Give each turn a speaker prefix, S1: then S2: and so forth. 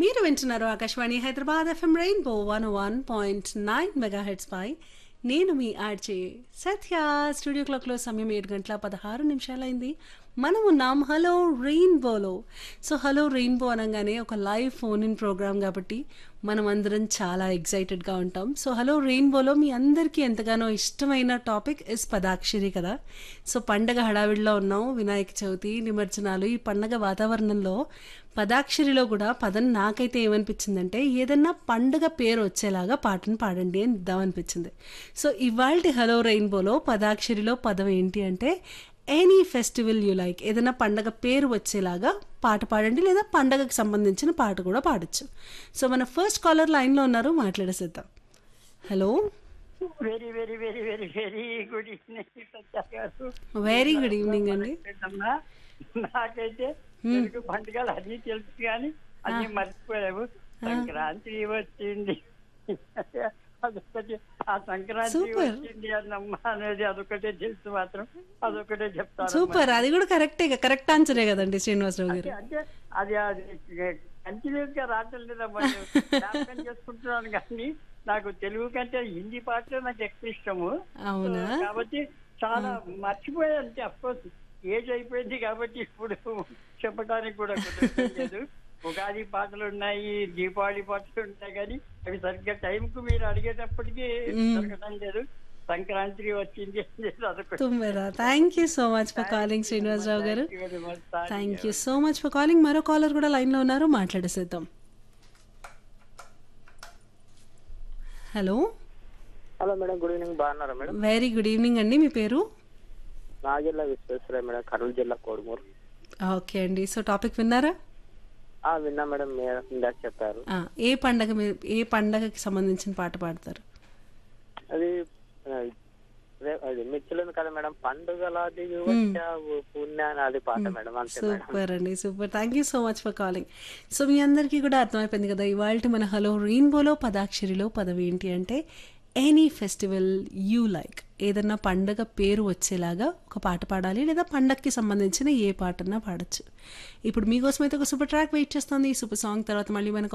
S1: మీరు వింటున్నారు Akashvani Hyderabad FM rainbow one one point nine megahertz పై నేను మీ ఆర్జే సత్య స్టూడియో క్లాక్లో సమయం ఏడు గంటల పదహారు నిమిషాలైంది మనం ఉన్నాం హలో రెయిన్బోలో సో హలో రెయిన్బో అనగానే ఒక లైవ్ ఫోన్ ఇన్ ప్రోగ్రామ్ కాబట్టి మనం అందరం చాలా ఎగ్జైటెడ్గా ఉంటాం సో హలో రెయిన్బోలో మీ అందరికీ ఎంతగానో ఇష్టమైన టాపిక్ ఇస్ పదాక్షరి కదా సో పండగ హడావిడిలో ఉన్నాం వినాయక చవితి నిమజ్జనాలు ఈ పండగ వాతావరణంలో పదాక్షరిలో కూడా పదం నాకైతే ఏమనిపించిందంటే ఏదన్నా పండుగ పేరు వచ్చేలాగా పాటను పాడండి అని ఇద్దామనిపించింది సో ఇవాళ హలో రెయిన్బోలో పదాక్షరిలో పదం ఏంటి అంటే ఎనీ ఫెస్టివల్ యూ లైక్ ఏదైనా పండగ పేరు వచ్చేలాగా పాట పాడండి లేదా పండగకు సంబంధించిన పాట కూడా పాడొచ్చు సో మన ఫస్ట్ కాలర్ లైన్లో ఉన్నారు మాట్లాడేసేద్దాం hello
S2: very very very very very good evening Satya garu
S1: very good evening అండి
S2: అమ్మా, నాకైతే తెలుగు పండుగలు అది తెలుసు కానీ అన్ని మర్చిపోయావు సంక్రాంతి వచ్చింది అదొకటి ఆ సంక్రాంతి
S1: Super.
S2: వచ్చింది అన్నమ్మ అనేది అదొకటే తెలుసు మాత్రం అదొకటే చెప్తాను
S1: సూపర్ అది కూడా కరెక్టే కరెక్ట్ ఆన్సరే కదండి శ్రీనివాసరావు గారు
S2: అంటే అది అది కంటిన్యూస్ గా రావటం లేదమ్మా నేను జ్ఞాపకం చేసుకుంటున్నాను కానీ నాకు తెలుగు కంటే హిందీ పాటలే నాకు ఎక్కువ ఇష్టము
S1: అవునా
S2: సో కాబట్టి చాలా మర్చిపోయాను అంటే అఫ్కోర్స్ ఏజ్ అయిపోయింది కాబట్టి ఇప్పుడు చెప్పడానికి కూడా కుదరడం లేదు ఉగాది పాటలు ఉన్నాయి దీపావళి పాటలు ఉన్నాయి కానీ అవి సరిగ్గా టైం కు మీరు అడిగేటప్పటికి దొరకడం లేదు సంక్రాంతి వచ్చింది అనేది అదొకటి.
S1: తుమ్మెరా thank you so much for calling Srinivasarao garu
S2: Thank you very much. Thank
S1: thank you so much for calling మరో కాలర్ కూడా లైన్లో ఉన్నారు మాట్లాడేసేద్దాం hello
S3: hello madam good evening బాగున్నారా మేడం
S1: వెరీ గుడ్ ఈవినింగ్ అండి మీ పేరు
S3: నాగెల్ల విశ్వేశ్వరయ్య మేడం కర్నూలు జిల్లా కోడుమూరు
S1: ఓకే అండి సో టాపిక్ విన్నారా
S3: ఆ విన్నా మేడం మీరు ఇందాక చెప్పారు
S1: ఆ, ఏ పండగ మీ ఏ పండగకి సంబంధించిన పాట పాడతారు
S3: అది ఆ, రే- అది మిర్చిలోని కదా మేడం పండుగల దిగి వచ్చావు పుణ్యాన్ని అది పాట మేడం అంతే మేడం
S1: సూపర్ అండి super thank you so much for calling so మీ అందరికీ కూడా అర్థమైపోయింది కదా ఇవాళ మన హలో రెయిన్బోలో పదాక్షరిలో పదవి ఏంటి అంటే ఎనీ ఫెస్టివల్ యూ లైక్ ఏదన్నా పండగ పేరు వచ్చేలాగా ఒక పాట పాడాలి లేదా పండగకి సంబంధించిన ఏ పాటన్నా పాడచ్చు ఇప్పుడు మీకోసం అయితే ఒక సూపర్ ట్రాక్ వెయిట్ చేస్తుంది ఈ సూపర్ సాంగ్ తర్వాత మళ్ళీ మన